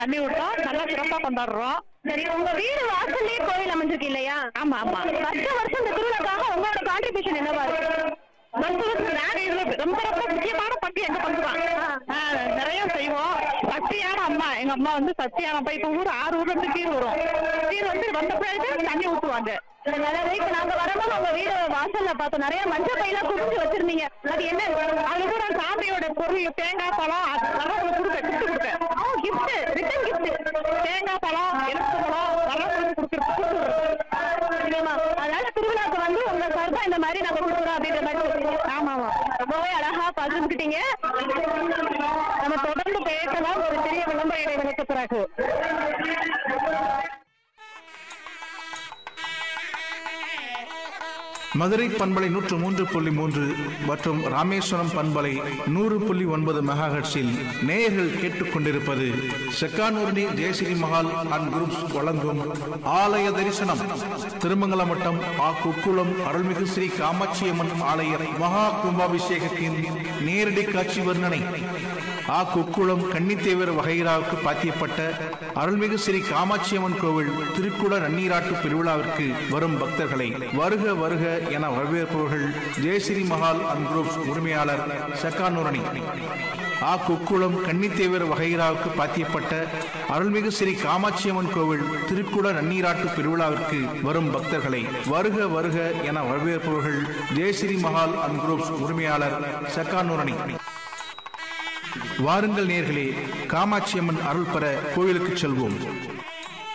தண்ணி விட்டோம் நல்லா சிறப்பா கொண்டாடுறோம் சரி உங்க வீடு வாசல்லே கோவில் அமைஞ்சிருக்கு இல்லையா ஆமா ஆமா வருஷம் வருஷம் இந்த திருவிழாக்காக உங்களோட கான்ட்ரிபியூஷன் என்னவா இருக்கு வருஷம் வருஷம் நாங்க இதுல ரொம்ப ரொம்ப முக்கியமான பங்கு எங்க பங்கு தான் நிறைய செய்வோம் சக்தியான அம்மா எங்க அம்மா வந்து சக்தியான அப்பா இப்ப ஊர் ஆறு ஊர்ல இருந்து கீழ் வரும் கீழ் வந்து வந்த பிறகு தண்ணி ஊத்துவாங்க அதாவது இப்ப நாங்க வரும்போது உங்க வீடு வாசல்ல பார்த்தோம் நிறைய மஞ்சள் பையெல்லாம் குடிச்சு வச்சிருந்தீங்க அது என்ன அது கூட சாமியோட பொருள் தேங்காய் பழம் அது வரவங்களுக்கு கொடுக்க கிஃப்ட் கொடுக்க கிஃப்ட் ரிட்டன் கிஃப்ட் தேங்காய் பழம் எலும்பு பழம் வரவங்களுக்கு கொடுக்குறது சரிம்மா அதனால திருவிழாக்கு வந்து உங்க சார்பா இந்த மாதிரி நாங்க கொடுக்குறோம் அப்படின்ற மாதிரி சொல்றீங்க. ஆமா ஆமா ரொம்பவே அழகா பகிர்ந்துக்கிட்டீங்க நம்ம தொடர்ந்து பேசலாம் ஒரு சிறிய விளம்பர இடைவெளிக்கு பிறகு மதுரை பண்பலை நூற்று மூன்று புள்ளி மூன்று மற்றும் ராமேஸ்வரம் பண்பலை நூறு புள்ளி ஒன்பது மெகாஹெட்ஸில் நேயர்கள் கேட்டுக்கொண்டிருப்பது செக்கானூர்னி ஜெயஸ்ரீ மஹால் அண்ட் குரூப்ஸ் வழங்கும் ஆலய தரிசனம் திருமங்கலம் வட்டம் ஆ குக்குளம் அருள்மிகு ஸ்ரீ காமாட்சியம்மன் ஆலய மகா கும்பாபிஷேகத்தின் நேரடி காட்சி வர்ணனை ஆ குக்குளம் கன்னித்தேவர் வகைராவுக்கு பாத்தியப்பட்ட அருள்மிகு ஸ்ரீ காமாட்சியம்மன் கோவில் திருக்குட நன்னீராட்டு பெருவிழாவிற்கு வரும் பக்தர்களை வருக வருக என வரவேற்பவர்கள் ஜெயஸ்ரீ மஹால் அண்ட் குரூப்ஸ் உரிமையாளர் சக்கானூரணி ஆ குக்குளம் கன்னித்தேவர் வகைராவுக்கு பாத்தியப்பட்ட அருள்மிகு ஸ்ரீ காமாட்சியம்மன் கோவில் திருக்குட நன்னீராட்டு பெருவிழாவிற்கு வரும் பக்தர்களை வருக வருக என வரவேற்பவர்கள் ஜெயஸ்ரீ மஹால் அண்ட் குரூப்ஸ் உரிமையாளர் சக்கானூரணி வாருங்கள் நேர்களே காமாட்சியம்மன் அருள் பெற கோவிலுக்கு செல்வோம்